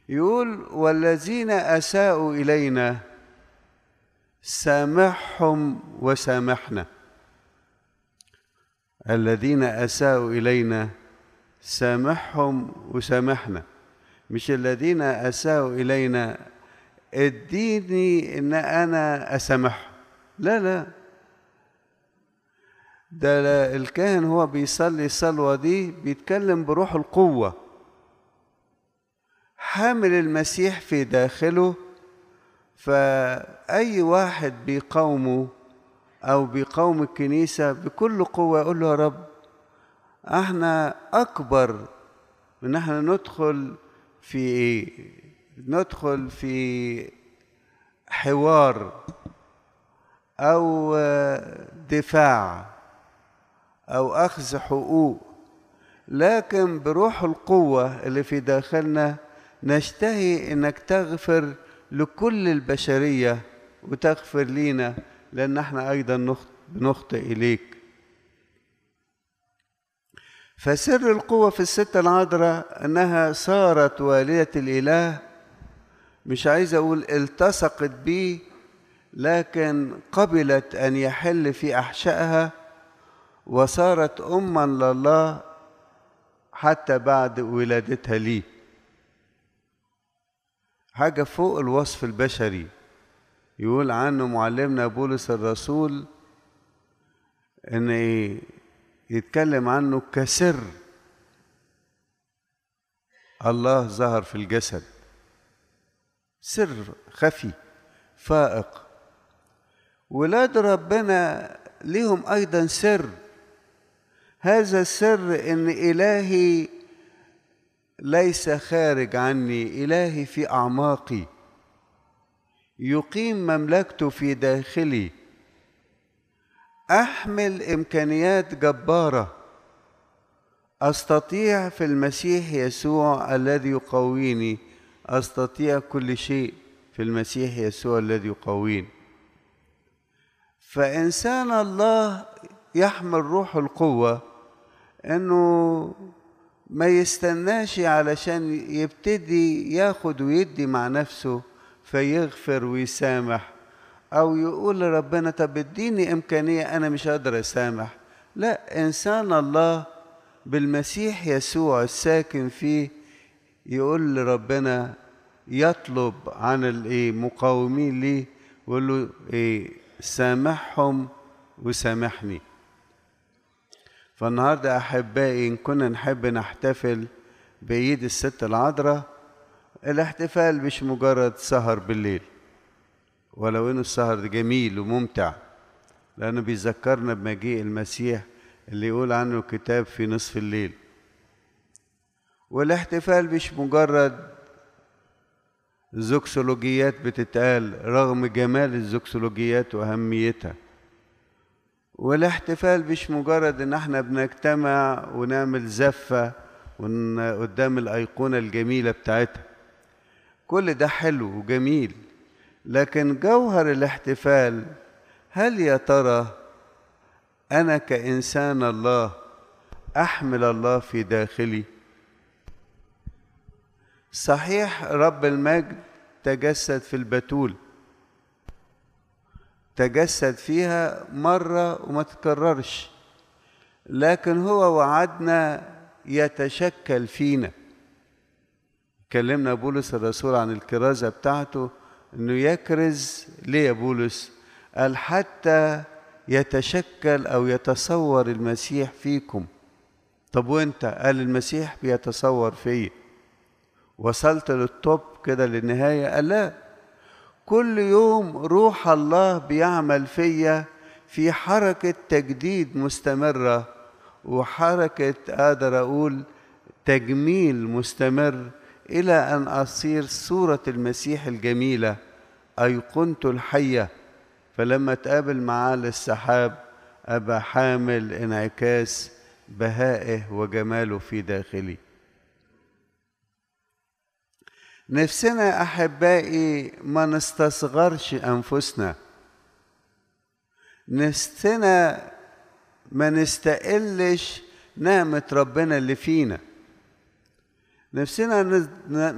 يقول والذين أساءوا إلينا سامحهم وسامحنا الذين أساءوا إلينا سامحهم وسامحنا مش الذين أساءوا إلينا اديني إن أنا أسامحهم لا لا ده الكاهن هو بيصلي الصلوة دي بيتكلم بروح القوة حامل المسيح في داخله فأي واحد بيقاومه أو بيقاوم الكنيسة بكل قوة يقول له يا رب احنا أكبر من احنا ندخل في ندخل في حوار أو دفاع أو أخذ حقوق لكن بروح القوة اللي في داخلنا نشتهي إنك تغفر لكل البشرية وتغفر لينا لأن احنا أيضا بنخطئ إليك فسر القوة في الست العذراء أنها صارت والدة الإله مش عايز أقول التصقت بيه لكن قبلت أن يحل في أحشائها وصارت أما لله حتى بعد ولادتها ليه حاجة فوق الوصف البشري يقول عنه معلمنا بولس الرسول ان ايه يتكلم عنه كسر الله ظهر في الجسد سر خفي فائق ولاد ربنا ليهم ايضا سر هذا السر ان الهي ليس خارج عني الهي في اعماقي يقيم مملكته في داخلي احمل امكانيات جباره استطيع في المسيح يسوع الذي يقويني استطيع كل شيء في المسيح يسوع الذي يقويني فانسان الله يحمل روح القوه انه ما يستناش علشان يبتدي ياخد ويدي مع نفسه فيغفر ويسامح او يقول لربنا طب اديني امكانيه انا مش قادر اسامح لا انسان الله بالمسيح يسوع الساكن فيه يقول لربنا يطلب عن المقاومين ليه ويقول له ايه سامحهم وسامحني فالنهارده احبائي ان كنا نحب نحتفل بعيد الست العذراء الاحتفال مش مجرد سهر بالليل ولو انه السهر جميل وممتع لانه بيذكرنا بمجيء المسيح اللي يقول عنه الكتاب في نصف الليل والاحتفال مش مجرد زوكسولوجيات بتتقال رغم جمال الزوكسولوجيات واهميتها والاحتفال مش مجرد ان احنا بنجتمع ونعمل زفه قدام الايقونه الجميله بتاعتها كل ده حلو وجميل لكن جوهر الاحتفال هل يا ترى انا كانسان الله احمل الله في داخلي صحيح رب المجد تجسد في البتول تجسد فيها مره وما تكررش لكن هو وعدنا يتشكل فينا كلمنا بولس الرسول عن الكرازة بتاعته انه يكرز ليه يا بولس قال حتى يتشكل او يتصور المسيح فيكم طب وانت قال المسيح بيتصور فيا وصلت للطب كده للنهاية قال لا كل يوم روح الله بيعمل فيا في حركة تجديد مستمرة وحركة أقدر أقول تجميل مستمر إلى أن أصير صورة المسيح الجميلة أيقونته الحية فلما تقابل معاه للسحاب أبقى حامل انعكاس بهائه وجماله في داخلي نفسنا أحبائي ما نستصغرش أنفسنا نفسنا ما نستقلش نعمة ربنا اللي فينا نفسنا